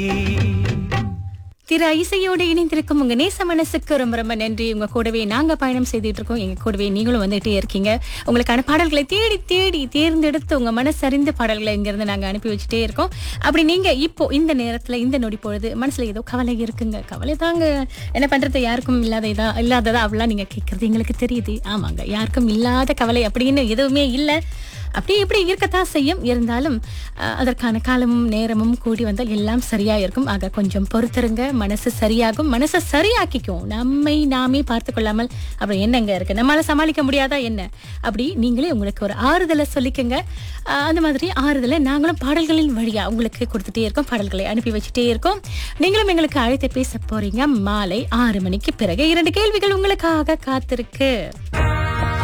திரு இசையோடு இணைந்திருக்கும் உங்க நேச மனசுக்கு ரொம்ப ரொம்ப நன்றி உங்க கூடவே நாங்க பயணம் செய்துட்டு இருக்கோம் எங்க கூடவே நீங்களும் வந்துட்டே இருக்கீங்க உங்களுக்கான பாடல்களை தேடி தேடி தேர்ந்தெடுத்து உங்க மனசறிந்த பாடல்களை இங்கிருந்து நாங்க அனுப்பி வச்சுட்டே இருக்கோம் அப்படி நீங்க இப்போ இந்த நேரத்துல இந்த நொடி பொழுது மனசுல ஏதோ கவலை இருக்குங்க கவலை தாங்க என்ன பண்றது யாருக்கும் இல்லாததா இல்லாததா அப்படிலாம் நீங்க கேட்கறது எங்களுக்கு தெரியுது ஆமாங்க யாருக்கும் இல்லாத கவலை அப்படின்னு எதுவுமே இல்லை அப்படி இப்படி இருக்கத்தான் செய்யும் இருந்தாலும் அஹ், அதற்கான காலமும் நேரமும் கூடி வந்தால் எல்லாம் சரியா இருக்கும் ஆக கொஞ்சம் பொறுத்துருங்க மனசு சரியாகும் மனசை சரியாக்கிக்கும் நம்மை நாமே பார்த்து கொள்ளாமல் அப்புறம் என்னங்க இருக்கு நம்மளால சமாளிக்க முடியாதா என்ன அப்படி நீங்களே உங்களுக்கு ஒரு ஆறுதலை சொல்லிக்கங்க அஹ், அந்த மாதிரி ஆறுதலை நாங்களும் பாடல்களின் வழியா உங்களுக்கு கொடுத்துட்டே இருக்கோம் பாடல்களை அனுப்பி வச்சுட்டே இருக்கோம் நீங்களும் எங்களுக்கு அழைத்து பேச போறீங்க மாலை ஆறு மணிக்கு பிறகு இரண்டு கேள்விகள் உங்களுக்காக காத்திருக்கு